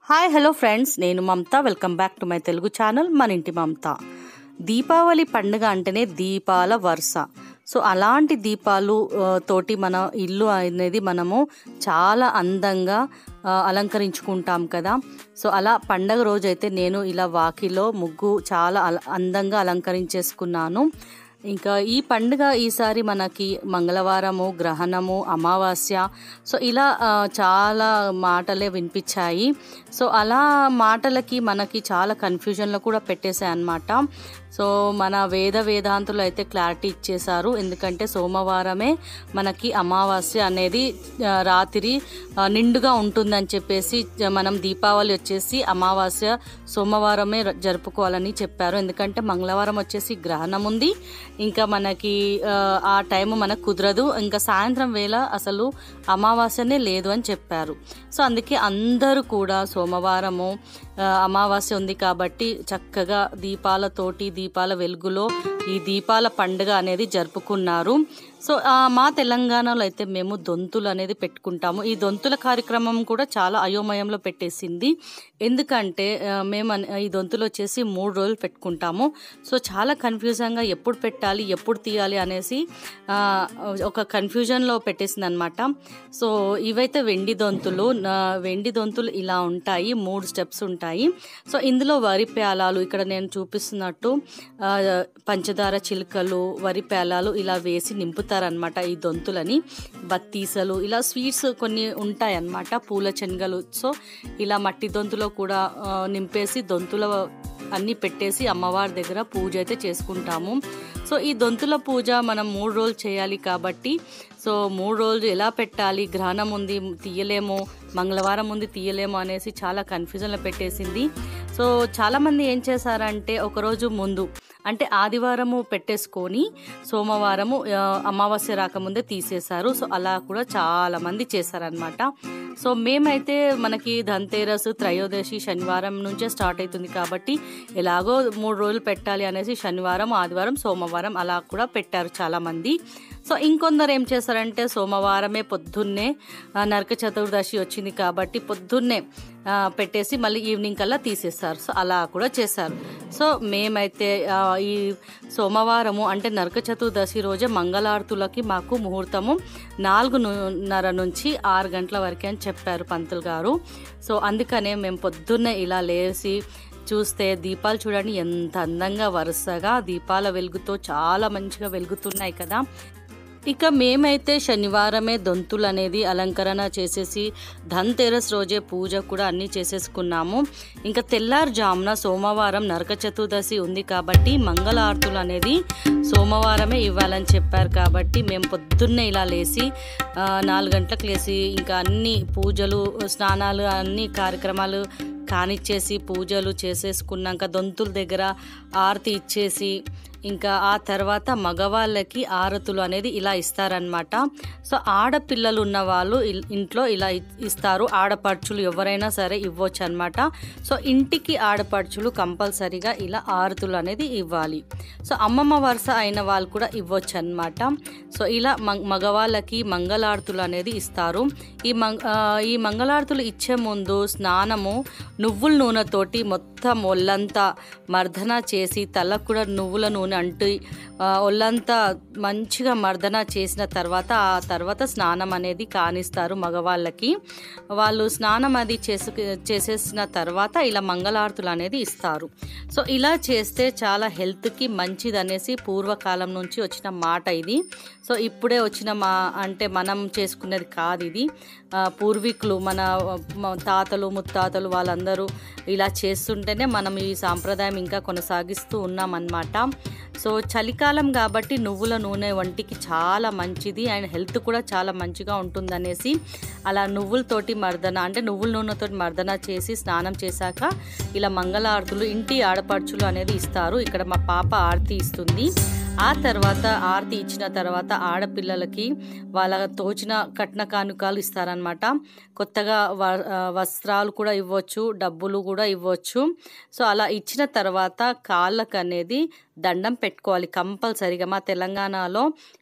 hi hello friends నేను Mamata welcome back to my Telugu channel మన ఇంటి మమత దీపావళి పండుగ అంటేనే దీపాల వరుస సో అలాంటి దీపాలు ఆ, తోటి మన ఇల్లు అనేది మనము చాలా అందంగా ఆ, అలంకరించుకుంటాం కదా సో అలా పండగ రోజైతే నేను ఇలా వాకిలో ముగ్గు చాలా అల- అందంగా అలంకరించేసుకున్నాను ఇంకా ఈ పండుగ ఈసారి మనకి మంగళవారము గ్రహణము అమావాస్య సో ఇలా ఆ, చాలా మాటలే వినిపించాయి సో అలా మాటలకి మనకి చాలా కన్ఫ్యూజన్లో కూడా పెట్టేశాయి అన్నమాట సో మన వేద వేదాంతులు అయితే క్లారిటీ ఇచ్చేశారు ఎందుకంటే సోమవారమే మనకి అమావాస్య అనేది ఆ, రాత్రి ఆ, నిండుగా ఉంటుందని చెప్పేసి జ- మనం దీపావళి వచ్చేసి అమావాస్య సోమవారమే ర- జరుపుకోవాలని చెప్పారు ఎందుకంటే మంగళవారం వచ్చేసి గ్రహణం ఉంది ఇంకా మనకి ఆ, ఆ టైం మనకు కుదరదు ఇంకా సాయంత్రం వేళ అసలు అమావాస్యనే లేదు అని చెప్పారు సో అందుకే అందరూ కూడా సోమవారము ఆ, అమావాస్య ఉంది కాబట్టి చక్కగా దీపాలతోటి దీపాల వెలుగులో ఈ దీపాల పండుగ అనేది జరుపుకున్నారు సో ఆ, మా తెలంగాణలో అయితే మేము దొంతులు అనేది పెట్టుకుంటాము ఈ దొంతుల కార్యక్రమం కూడా చాలా అయోమయంలో పెట్టేసింది ఎందుకంటే ఆ, మేము అన్- ఈ దొంతులు వచ్చేసి మూడు రోజులు పెట్టుకుంటాము సో చాలా కన్ఫ్యూజన్గా ఎప్పుడు పెట్టాలి ఎప్పుడు తీయాలి అనేసి ఆ, ఒక కన్ఫ్యూజన్లో పెట్టేసింది అనమాట సో ఇవైతే వెండి దొంతులు నా వెండి దొంతులు ఇలా ఉంటాయి మూడు స్టెప్స్ ఉంటాయి సో ఇందులో వరి పేలాలు ఇక్కడ నేను చూపిస్తున్నట్టు ఆ, పంచదార చిలుకలు వరి పేలాలు ఇలా వేసి నింపుతారనమాట ఈ దొంతులని బత్తీసలు ఇలా స్వీట్స్ కొన్ని ఉంటాయి అన్నమాట పూల శనగలు సో ఇలా మట్టి దొంతులో కూడా ఆ, నింపేసి దొంతుల అన్నీ పెట్టేసి అమ్మవారి దగ్గర పూజ అయితే చేసుకుంటాము సో ఈ దొంతుల పూజ మనం మూడు రోజులు చేయాలి కాబట్టి సో మూడు రోజులు ఎలా పెట్టాలి గ్రహణం ఉంది తీయలేము మంగళవారం ఉంది తీయలేము అనేసి చాలా కన్ఫ్యూజన్లో పెట్టేసింది సో చాలామంది ఏం చేశారంటే ఒకరోజు ముందు అంటే ఆదివారము పెట్టేసుకొని సోమవారము ఆ, అమావాస్య రాకముందే తీసేశారు సో అలా కూడా చాలా మంది చేశారనమాట సో మేమైతే మనకి ధన్తేరస్ త్రయోదశి శనివారం నుంచే స్టార్ట్ అవుతుంది కాబట్టి ఎలాగో మూడు రోజులు పెట్టాలి అనేసి శనివారం ఆదివారం సోమవారం అలా కూడా పెట్టారు చాలామంది సో ఇంకొందరు ఏం చేశారంటే సోమవారమే పొద్దున్నే ఆ, నరక చతుర్దశి వచ్చింది కాబట్టి పొద్దున్నే ఆ, పెట్టేసి మళ్ళీ ఈవినింగ్ కల్లా తీసేస్తారు సో అలా కూడా చేశారు సో మేమైతే ఆ, ఈ సోమవారము అంటే నరక చతుర్దశి రోజే మంగళారతులకి మాకు ముహూర్తము నాలుగున్నర నుంచి ఆరు గంటల వరకే అని చెప్పారు పంతులు గారు సో అందుకనే మేము పొద్దున్నే ఇలా లేచి చూస్తే దీపాలు చూడండి ఎంత అందంగా వరుసగా దీపాల వెలుగుతో చాలా మంచిగా వెలుగుతున్నాయి కదా ఇక మేమైతే శనివారమే దొంతులు అనేది అలంకరణ చేసేసి ధన్తెరస్ రోజే పూజ కూడా అన్నీ చేసేసుకున్నాము ఇంకా తెల్లారుజామున సోమవారం నరక చతుర్దశి ఉంది కాబట్టి మంగళారతులు అనేది సోమవారమే ఇవ్వాలని చెప్పారు కాబట్టి మేము పొద్దున్నే ఇలా లేచి ఆ, నాలుగు గంటలకు లేచి ఇంకా అన్ని పూజలు స్నానాలు అన్ని కార్యక్రమాలు కానిచ్చేసి పూజలు చేసేసుకున్నాక దొంతుల దగ్గర ఆరతి ఇచ్చేసి ఇంకా ఆ తర్వాత మగవాళ్ళకి ఆరతులు అనేది ఇలా ఇస్తారనమాట సో ఆడపిల్లలు ఉన్న వాళ్ళు ఇల్- ఇంట్లో ఇలా ఇ- ఇస్తారు ఆడపడుచులు ఎవరైనా సరే ఇవ్వచ్చు అనమాట సో ఇంటికి ఆడపడుచులు కంపల్సరీగా ఇలా ఆరతులు అనేది ఇవ్వాలి సో అమ్మమ్మ వరుస అయిన వాళ్ళు కూడా ఇవ్వచ్చు అనమాట సో ఇలా మ- మగవాళ్ళకి మంగళారతులు అనేది ఇస్తారు ఈ మంగ ఆ, ఈ మంగళారతులు ఇచ్చే ముందు స్నానము నువ్వుల నూనెతోటి మొత్తం ఒళ్ళంతా మర్దన చేసి తలకు కూడా నువ్వుల నూనె అంటూ ఆ, ఒళ్ళంతా మంచిగా మర్దన చేసిన తర్వాత ఆ తర్వాత స్నానం అనేది కానిస్తారు మగవాళ్ళకి వాళ్ళు స్నానం అది చేసు చేసేసిన తర్వాత ఇలా మంగళారతులు అనేది ఇస్తారు సో ఇలా చేస్తే చాలా హెల్త్కి మంచిది అనేసి పూర్వకాలం నుంచి వచ్చిన మాట ఇది సో ఇప్పుడే వచ్చిన మా అంటే మనం చేసుకునేది కాదు ఇది ఆ, పూర్వీకులు మన మ- తాతలు ముత్తాతలు వాళ్ళందరూ ఇలా చేస్తుంటేనే మనం ఈ సాంప్రదాయం ఇంకా కొనసాగిస్తూ ఉన్నామన్నమాట సో చలికాలం కాబట్టి నువ్వుల నూనె వంటికి చాలా మంచిది అండ్ హెల్త్ కూడా చాలా మంచిగా ఉంటుందనేసి అలా నువ్వులతోటి మర్దన అంటే నువ్వుల నూనెతోటి మర్దన చేసి స్నానం చేశాక ఇలా మంగళారతులు ఇంటి ఆడపడుచులు అనేది ఇస్తారు ఇక్కడ మా పాప ఆరతి ఇస్తుంది ఆ తర్వాత ఆరతి ఇచ్చిన తర్వాత ఆడపిల్లలకి వాళ్ళ తోచిన కట్న కానుకలు ఇస్తారనమాట కొత్తగా వ- ఆ, వస్త్రాలు కూడా ఇవ్వచ్చు డబ్బులు కూడా ఇవ్వచ్చు సో అలా ఇచ్చిన తర్వాత కాళ్ళకు అనేది దండం పెట్టుకోవాలి కంపల్సరీగా మా తెలంగాణలో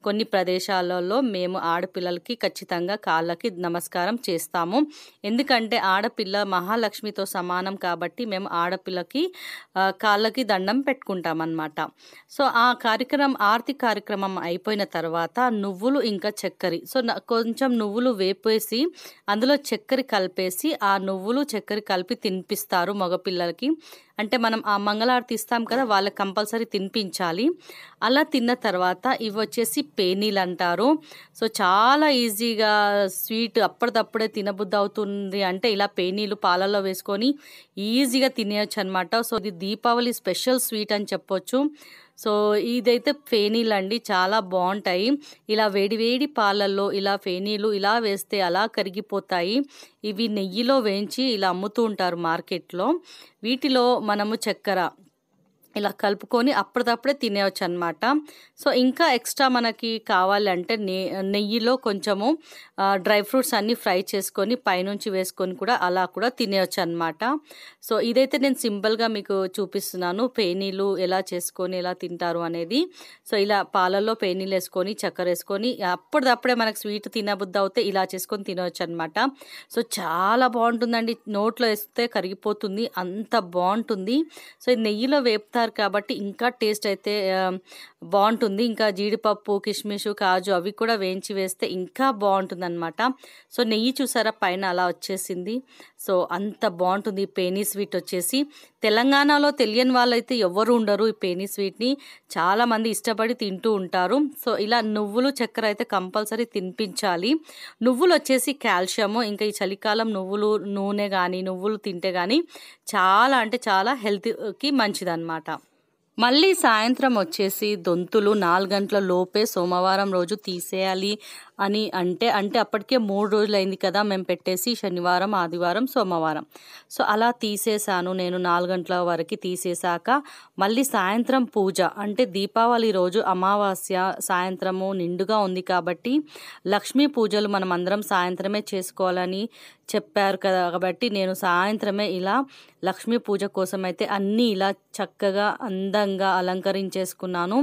కొన్ని ప్రదేశాలలో మేము ఆడపిల్లలకి ఖచ్చితంగా కాళ్ళకి నమస్కారం చేస్తాము ఎందుకంటే ఆడపిల్ల మహాలక్ష్మితో సమానం కాబట్టి మేము ఆడపిల్లకి ఆ, కాళ్ళకి దండం పెట్టుకుంటాం అన్నమాట సో ఆ కార్యక్రమం ఆర్తి కార్యక్రమం అయిపోయిన తర్వాత నువ్వులు ఇంకా చక్కెర సో నా- కొంచెం నువ్వులు వేపేసి అందులో చక్కెర కలిపేసి ఆ నువ్వులు చక్కెర కలిపి తినిపిస్తారు మగపిల్లలకి అంటే మనం ఆ మంగళారతి ఇస్తాం కదా వాళ్ళకి కంపల్సరీ తినిపించాలి అలా తిన్న తర్వాత ఇవి వచ్చేసి పేనీలు అంటారు సో చాలా ఈజీగా స్వీట్ అప్పటిదప్పుడే తినబుద్ధి అవుతుంది అంటే ఇలా పేనీలు పాలల్లో వేసుకొని ఈజీగా తినేయచ్చు అనమాట సో ఇది దీపావళి స్పెషల్ స్వీట్ అని చెప్పొచ్చు సో ఇదైతే ఫేనీలు అండి చాలా బాగుంటాయి ఇలా వేడి వేడి పాలల్లో ఇలా ఫేనీలు ఇలా వేస్తే అలా కరిగిపోతాయి ఇవి నెయ్యిలో వేయించి ఇలా అమ్ముతూ ఉంటారు మార్కెట్లో వీటిలో మనము చక్కెర ఇలా కలుపుకొని అప్పటిదప్పుడే తినేయచ్చు అనమాట సో ఇంకా ఎక్స్ట్రా మనకి కావాలంటే నె నెయ్యిలో కొంచెము ఆ, డ్రై ఫ్రూట్స్ అన్నీ ఫ్రై చేసుకొని పైనుంచి వేసుకొని కూడా అలా కూడా తినేయచ్చు అనమాట సో ఇదైతే నేను సింపుల్గా మీకు చూపిస్తున్నాను పేనీలు ఎలా చేసుకొని ఎలా తింటారు అనేది సో ఇలా పాలల్లో పేనీలు వేసుకొని చక్కెర వేసుకొని అప్పటిదప్పుడే మనకు స్వీట్ తినబుద్ధి అవుతే ఇలా చేసుకొని తినవచ్చు అనమాట సో చాలా బాగుంటుందండి నోట్లో వేస్తే కరిగిపోతుంది అంత బాగుంటుంది సో ఇది నెయ్యిలో వేపుతారు కాబట్టి ఇంకా టేస్ట్ అయితే ఆ, బాగుంటుంది ఇంకా జీడిపప్పు కిస్మిస్ కాజు అవి కూడా వేయించి వేస్తే ఇంకా బాగుంటుంది అనమాట సో నెయ్యి చూసారా పైన అలా వచ్చేసింది సో అంత బాగుంటుంది ఈ పేనీ స్వీట్ వచ్చేసి తెలంగాణలో తెలియని వాళ్ళైతే ఎవరు ఉండరు ఈ పేనీ స్వీట్ని చాలా మంది ఇష్టపడి తింటూ ఉంటారు సో ఇలా నువ్వులు చక్కెర అయితే కంపల్సరీ తినిపించాలి నువ్వులు వచ్చేసి కాల్షియము ఇంకా ఈ చలికాలం నువ్వులు నూనె కానీ నువ్వులు తింటే కానీ చాలా అంటే చాలా హెల్త్కి మంచిదన్నమాట మళ్ళీ సాయంత్రం వచ్చేసి దొంతులు నాలుగు గంటల లోపే సోమవారం రోజు తీసేయాలి అని అంటే అంటే అప్పటికే మూడు రోజులు అయింది కదా మేము పెట్టేసి శనివారం ఆదివారం సోమవారం సో అలా తీసేసాను నేను నాలుగు గంటల వరకు తీసేశాక మళ్ళీ సాయంత్రం పూజ అంటే దీపావళి రోజు అమావాస్య సాయంత్రము నిండుగా ఉంది కాబట్టి లక్ష్మీ పూజలు మనం అందరం సాయంత్రమే చేసుకోవాలని చెప్పారు కదా కాబట్టి నేను సాయంత్రమే ఇలా లక్ష్మీ పూజ కోసం అయితే అన్నీ ఇలా చక్కగా అందంగా అలంకరించేసుకున్నాను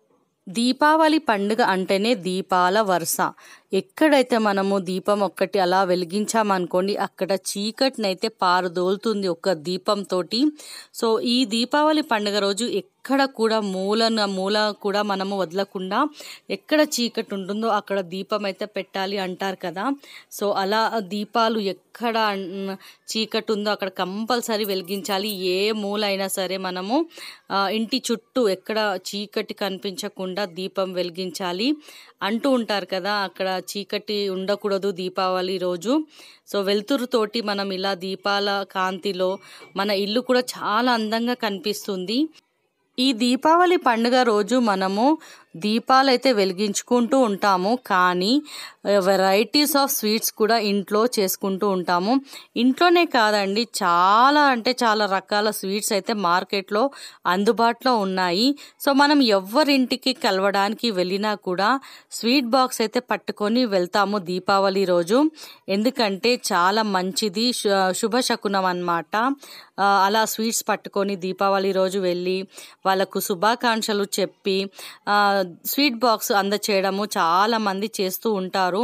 దీపావళి పండుగ అంటేనే దీపాల వరుస ఎక్కడైతే మనము దీపం ఒక్కటి అలా వెలిగించామనుకోండి అక్కడ చీకటినైతే పారదోలుతుంది ఒక దీపంతో సో ఈ దీపావళి పండుగ రోజు ఎక్కడ కూడా మూలన మూల కూడా మనము వదలకుండా ఎక్కడ చీకటి ఉంటుందో అక్కడ దీపం అయితే పెట్టాలి అంటారు కదా సో అలా దీపాలు ఎక్కడ అన్- చీకటి ఉందో అక్కడ కంపల్సరీ వెలిగించాలి ఏ మూల అయినా సరే మనము ఆ, ఇంటి చుట్టూ ఎక్కడ చీకటి కనిపించకుండా దీపం వెలిగించాలి అంటూ ఉంటారు కదా అక్కడ చీకటి ఉండకూడదు దీపావళి రోజు సో వెలుతురుతోటి మనం ఇలా దీపాల కాంతిలో మన ఇల్లు కూడా చాలా అందంగా కనిపిస్తుంది ఈ దీపావళి పండుగ రోజు మనము దీపాలు అయితే వెలిగించుకుంటూ ఉంటాము కానీ వెరైటీస్ ఆఫ్ స్వీట్స్ కూడా ఇంట్లో చేసుకుంటూ ఉంటాము ఇంట్లోనే కాదండి చాలా అంటే చాలా రకాల స్వీట్స్ అయితే మార్కెట్లో అందుబాటులో ఉన్నాయి సో మనం ఎవరింటికి కలవడానికి వెళ్ళినా కూడా స్వీట్ బాక్స్ అయితే పట్టుకొని వెళ్తాము దీపావళి రోజు ఎందుకంటే చాలా మంచిది శు- శుభశకునం అన్నమాట ఆ, అలా స్వీట్స్ పట్టుకొని దీపావళి రోజు వెళ్ళి వాళ్ళకు శుభాకాంక్షలు చెప్పి ఆ, స్వీట్ బాక్స్ అందచేయడము చాలా మంది చేస్తూ ఉంటారు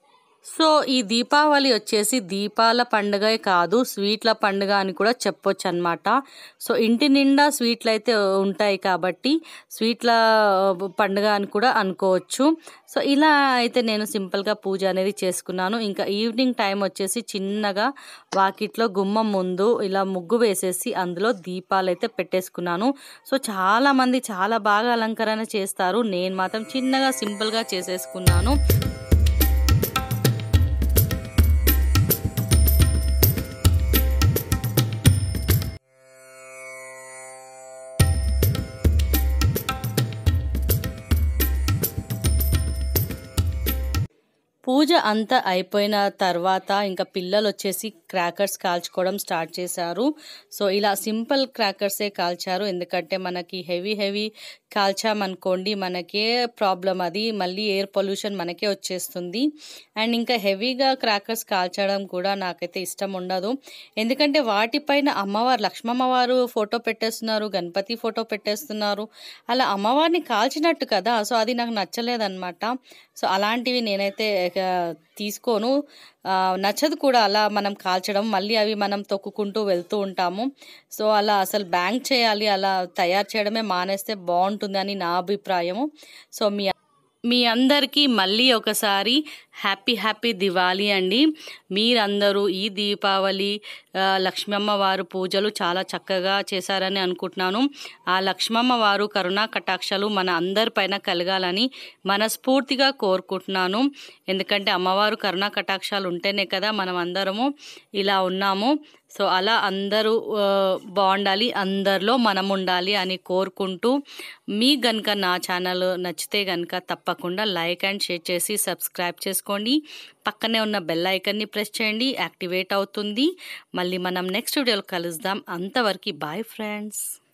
సో ఈ దీపావళి వచ్చేసి దీపాల పండుగ కాదు స్వీట్ల పండుగ అని కూడా చెప్పొచ్చు అనమాట సో ఇంటి నిండా స్వీట్లు అయితే ఉంటాయి కాబట్టి స్వీట్ల పండుగ అని కూడా అనుకోవచ్చు సో ఇలా అయితే నేను సింపుల్గా పూజ అనేది చేసుకున్నాను ఇంకా ఈవినింగ్ టైం వచ్చేసి చిన్నగా వాకిట్లో గుమ్మం ముందు ఇలా ముగ్గు వేసేసి అందులో దీపాలు అయితే పెట్టేసుకున్నాను సో చాలా మంది చాలా బాగా అలంకరణ చేస్తారు నేను మాత్రం చిన్నగా సింపుల్గా చేసేసుకున్నాను పూజ పూజ అంతా అయిపోయిన తర్వాత ఇంకా పిల్లలు వచ్చేసి క్రాకర్స్ కాల్చుకోవడం స్టార్ట్ చేశారు సో ఇలా సింపుల్ క్రాకర్సే కాల్చారు ఎందుకంటే మనకి హెవీ హెవీ కాల్చామనుకోండి మనకే ప్రాబ్లం అది మళ్ళీ ఎయిర్ పొల్యూషన్ మనకే వచ్చేస్తుంది అండ్ ఇంకా హెవీగా క్రాకర్స్ కాల్చడం కూడా నాకైతే ఇష్టం ఉండదు ఎందుకంటే వాటిపైన అమ్మవారు లక్ష్మమ్మవారు ఫోటో పెట్టేస్తున్నారు గణపతి ఫోటో పెట్టేస్తున్నారు అలా అమ్మవారిని కాల్చినట్టు కదా సో అది నాకు నచ్చలేదన్నమాట సో అలాంటివి నేనైతే ఇక తీసుకోను ఆ, నచ్చదు కూడా అలా మనం కాల్చడం మళ్ళీ అవి మనం తొక్కుకుంటూ వెళ్తూ ఉంటాము సో అలా అసలు బ్యాంక్ చేయాలి అలా తయారు చేయడమే మానేస్తే బాగుంటుంది అని నా అభిప్రాయము సో మీ మీ అందరికీ మళ్ళీ ఒకసారి హ్యాపీ హ్యాపీ దివాళీ అండి మీరందరూ ఈ దీపావళి ఆ, లక్ష్మమ్మ వారు పూజలు చాలా చక్కగా చేశారని అనుకుంటున్నాను ఆ లక్ష్మమ్మ వారు కరుణా కటాక్షాలు మన అందరిపైన కలగాలని మనస్ఫూర్తిగా కోరుకుంటున్నాను ఎందుకంటే అమ్మవారు కరుణా కటాక్షాలు ఉంటేనే కదా మనం అందరము ఇలా ఉన్నాము సో అలా అందరూ ఆ, బాగుండాలి అందరిలో మనం ఉండాలి అని కోరుకుంటూ మీ గనుక నా ఛానల్ నచ్చితే కనుక తప్పకుండా లైక్ అండ్ షేర్ చేసి సబ్స్క్రైబ్ చేసుకోండి పక్కనే ఉన్న బెల్ ఐకన్ని ప్రెస్ చేయండి యాక్టివేట్ అవుతుంది మళ్ళీ మనం నెక్స్ట్ వీడియోలో కలుద్దాం అంతవరకు బాయ్ ఫ్రెండ్స్